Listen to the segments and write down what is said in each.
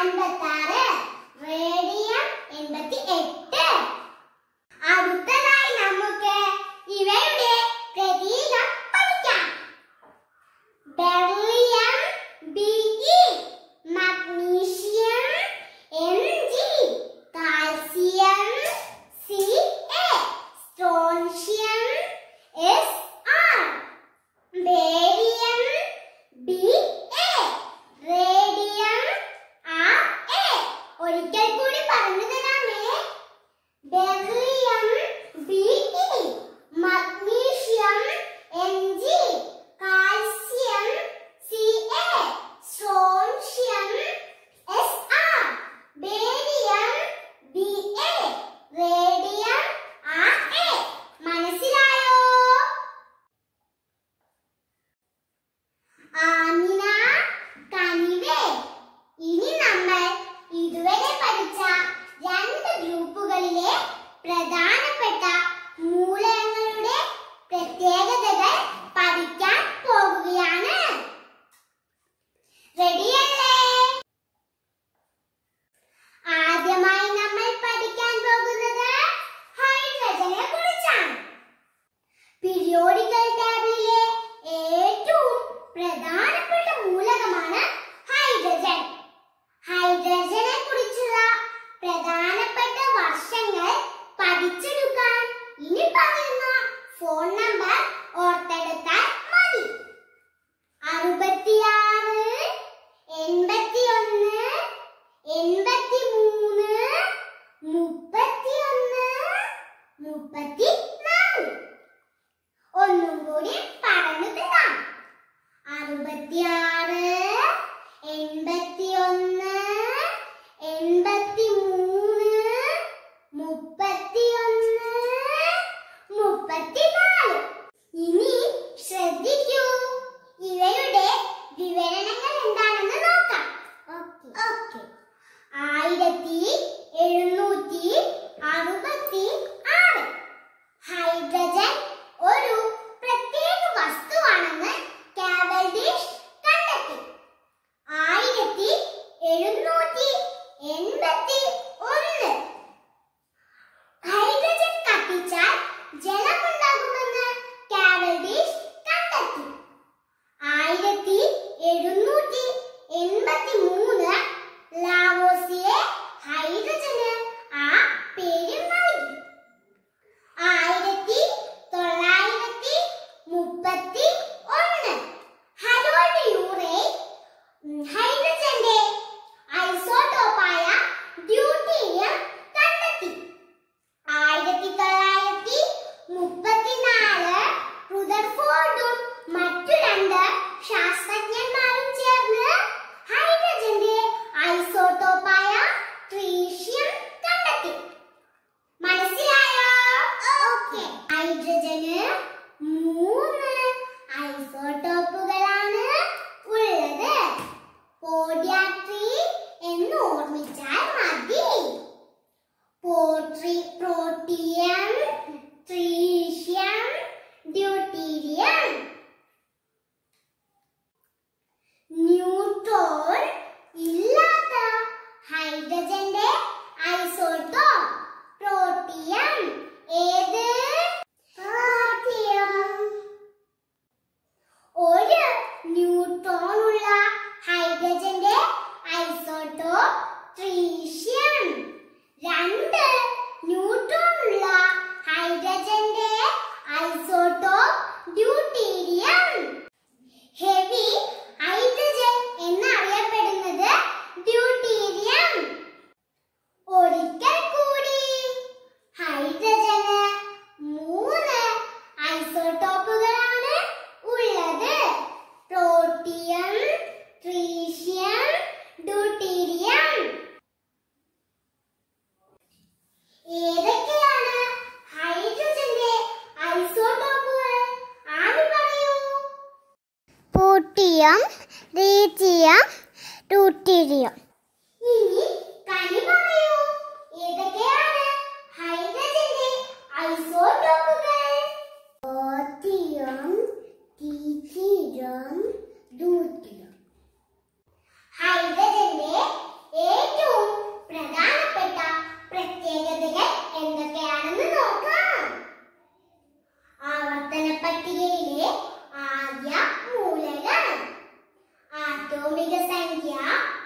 അൻപത്താറ് radium എൺപത്തി എട്ട് അടുത്തതായി നമുക്ക് ഇവയുടെ പ്രതീകം പഠിക്കാം beryllium B magnesium M G calcium C A strontium S R barium B A radium R A ഒരിക്കൽ കൂടി പറഞ്ഞു തരാമേ beryllium B magnesium M G calcium C A strontium S R barium B A radium R A മനസ്സിലായോ ആമിന കനിവേ ഇനി നമ്മൾ ഇതുവരെ പഠിച്ച രണ്ട് ഗ്രൂപ്പുകളിലെ പ്രധാനപ്പെട്ട മൂലകങ്ങളുടെ പ്രത്യേകതകൾ പഠിക്കാൻ പോകുകയാണ് റെഡിയല്ലേ ആദ്യമായി നമ്മൾ പഠിക്കാൻ പോകുന്നത് ഹൈഡ്രജനെ കുറിച്ചാണ് പീരിയോഡിക്കൽ ടേബിളിലെ ഏറ്റവും പ്രധാനപ്പെട്ട മൂലകമാണ് ഹൈഡ്രജൻ ഹൈഡ്രജനെ കുറിച്ചുള്ള പ്രധാനപ്പെട്ട വർഷങ്ങൾ പഠിച്ചെടുക്കാൻ ഇനി പറയുന്ന ഫോൺ നമ്പർ ഓർത്തെടുത്താൽ മതി അറുപത്തിയാറ് എൺപത്തിയൊന്ന് എൺപത്തിമൂന്ന് മുപ്പത്തിയൊന്ന് മുപ്പത്തിനാല് ഒന്നും കൂടി പറഞ്ഞു തരാം അറുപത്തിയാറ് എൺപത്തിയൊന്ന് എൺപത്തിമൂന്ന് മുപ്പത്തിയൊന്ന് മുപ്പത്തിനാല് ഇനി ശ്രദ്ധിക്കൂ ഇവയുടെ വിവരണങ്ങൾ എന്താണെന്ന് നോക്കാം ഓക്കെ ആയിരത്തി എഴുന്നൂറ്റി അറുപത്തി ആറ് ഹൈഡ്രജൻ ഒരു പ്രത്യേക വസ്തുവാണെന്ന് കാവൽഡിഷ് കണ്ടെത്തി ആയിരത്തി എഴുന്നൂറ്റി എൺപത്തി ഒന്ന് ഹൈഡ്രജൻ കത്തിച്ചാൽ ജലമുണ്ടാകുമെന്ന് കാവൽഡിഷ് കണ്ടെത്തി ആയിരത്തി എഴുന്നൂറ്റി എൺപത്തി മൂന്ന് ലാവോസിയെ ഹൈഡ്രജന് ആ പേര് നൽകി ആയിരത്തി തൊള്ളായിരത്തി മുപ്പത്തി ഒന്ന് ഹരോൾഡ് യൂറേ ഉം, ഹൈഡ്രജന്റെ ഐസോട്ടോപ്പായ ഡ്യൂട്ടീരിയം കണ്ടെത്തി ആയിരത്തി തൊള്ളായിരത്തി മുപ്പത്തിനാല് റുദർഫോർഡും മറ്റു രണ്ട് ശാസ്ത്രജ്ഞന്മാരും ചേർന്ന് ഹൈഡ്രജന്റെ ഐസോട്ടോപ്പായ ട്രീഷ്യം കണ്ടെത്തി മനസ്സിലായോ ഓക്കെ ഹൈഡ്രജന് മൂന്ന് ഐസോട്ടോപ്പുകളാണ് ഉള്ളത് പോഡിയാട്രി എന്ന് ഓർമ്മിച്ചാൽ മതി പോട്രി പ്രോട്ടിയം ട്രീഷ്യം ഡ്യൂട്ടീരിയം ന്യൂട്രോൺ ഇല്ലാത്ത ഹൈഡ്രജന്റെ ഐസോട്ടോപ്പ് പ്രോട്ടിയം ഏത് പ്രോട്ടിയം ഒരു ന്യൂട്രോൺ ഉള്ള ഹൈഡ്രജന്റെ ഐസോട്ടോപ്പ് ട്രീഷ്യം രണ്ട് ന്യൂട്രോൺ ഉള്ള ഹൈഡ്രജന്റെ ഐസോട്ടോപ്പ് ഡ്യൂട്ടീരിയം ഹെവി ഹൈഡ്രജൻ എന്നറിയപ്പെടുന്നത് ഡ്യൂട്ടീരിയം ഒരിക്കൽ കൂടി ഹൈഡ്രജന് മൂന്ന് ഐസോട്ടോപ്പുകളാണ് ഉള്ളത് പ്രോട്ടിയം ട്രീഷ്യം ഡ്യൂട്ടീരിയം ഏതൊക്കെയാണ് ഹൈഡ്രജന്റെ ഐസോട്ടോപ്പുകൾ ആദ്യം പറയൂ പൂട്ടിയം റീറ്റിയം ട്യൂട്ടീരിയം ഇനി കനി പറയൂ ഏതൊക്കെയാണ് ഹൈഡ്രജന്റെ ഐസോട്ടോപ്പുകൾ പോത്തിയം ടീറ്റിയം ഡ്യൂട്ടിയം ഹൈഡ്രജന്റെ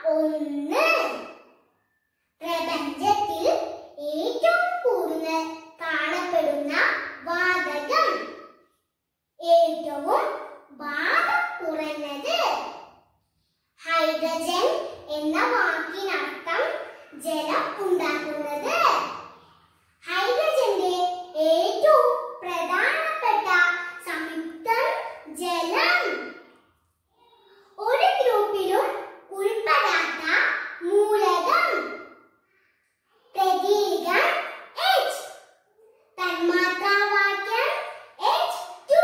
ഒന്ന് പ്രപഞ്ചത്തിൽ ഏറ്റവും കൂടുതൽ കാണപ്പെടുന്ന വാതകം ഏറ്റവും ഭാരം കുറഞ്ഞത് ഹൈഡ്രജൻ എന്ന വാക്കിനർത്ഥം ജലം ഉണ്ടാക്കുന്നത് ഹൈഡ്രജന്റെ ഏറ്റവും പ്രധാനപ്പെട്ട സംയുക്തം ജലം ഒരു ഗ്രൂപ്പിലും ഉൾപ്പെടാത്ത മൂലകം പ്രതീകം H തന്മാത്രാവാക്യം H2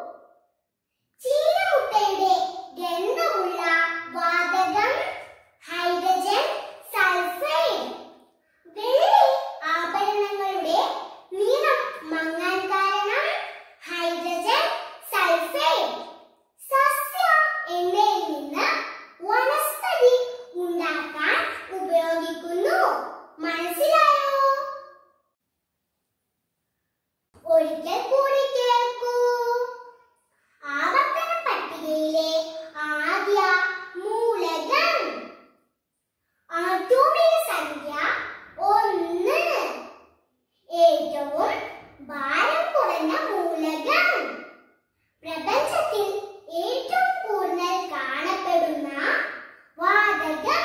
ചീരമുട്ടയുടെ ഗന്ധമുള്ള വാതകം ഹൈഡ്രജൻ സൾഫൈഡ് വെള്ളി ആഭരണങ്ങളുടെ നിറം മങ്ങാൻ കാരണം ഹൈഡ്രജൻ സൾഫൈഡ് സസ്യ എണ്ണയിൽ നിന്ന് വനസ്പതി ഉണ്ടാക്കാൻ ഉപയോഗിക്കുന്നു മനസ്സിലായോ ഒരിക്കൽ കൂടി കേൾക്കൂ ആവർത്തന പട്ടികയിലെ ആദ്യ മൂലകം ആറ്റോമിക സംഖ്യ ഒന്ന് ഏറ്റവും ഭാരം കുറഞ്ഞ മൂലകം പ്രപഞ്ചത്തിൽ ഏറ്റവും കൂടുതൽ കാണപ്പെടുന്ന വാതകം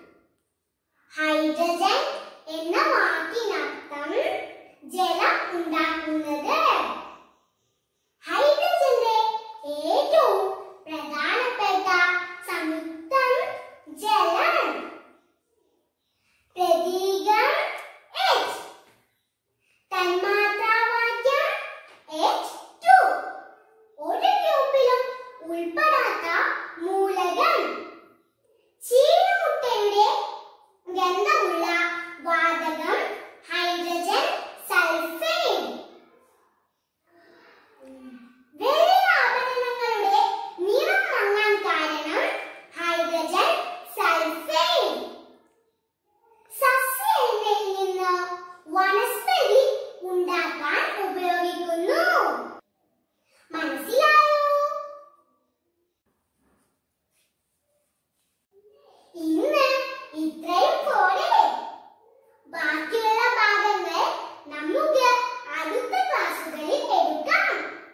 ഹൈഡ്രജൻ എന്ന വാക്കിനർത്ഥം ജലം ഉണ്ടാക്കുന്നത് ഹൈഡ്രജന്റെ ഏറ്റവും പ്രധാനപ്പെട്ട സംയുക്തം ജലം പ്രതീകം H തന്മാത്രാവാക്യം H2 ഒരു ഗ്രൂപ്പിലും ഉൾപ്പെടാത്ത മൂലകം ചീനമുട്ടയുടെ ഗന്ധമുള്ള വാതകം ഹൈഡ്രജൻ സൾഫൈഡ് വെള്ളി ആഭരണങ്ങളുടെ നിറം മങ്ങാൻ കാരണം ഹൈഡ്രജൻ സൾഫൈഡ് സസ്യ എണ്ണയിൽ നിന്ന് വനസ്പതി ഉണ്ടാക്കാൻ ഉപയോഗിക്കുന്നു മനസ്സിലായോ ഇന്ന് ഇത്രയും പോരെ ബാക്കിയുള്ള ഭാഗങ്ങൾ നമുക്ക് അടുത്ത ക്ലാസ്സുകളിൽ എടുക്കാം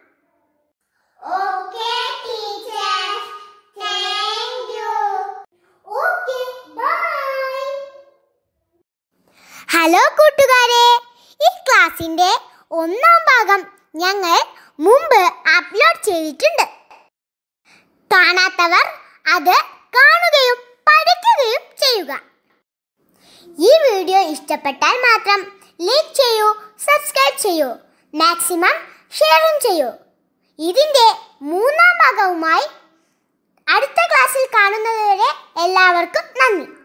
okay teacher thank you okay bye hello കൂട്ടുകാരെ ഈ ക്ലാസിന്റെ ഒന്നാം ഭാഗം ഞങ്ങൾ മുമ്പ് അപ്ലോഡ് ചെയ്തിട്ടുണ്ട് കാണാത്തവർ അത് കാണുകയും പഠിക്കുകയും ചെയ്യുക ഈ വീഡിയോ ഇഷ്ടപ്പെട്ടാൽ മാത്രം ലൈക്ക് ചെയ്യൂ സബ്സ്ക്രൈബ് ചെയ്യൂ മാക്സിമം ഷെയറും ചെയ്യൂ ഇതിന്റെ മൂന്നാം ഭാഗവുമായി അടുത്ത ക്ലാസ്സിൽ കാണുന്നതുവരെ എല്ലാവർക്കും നന്ദി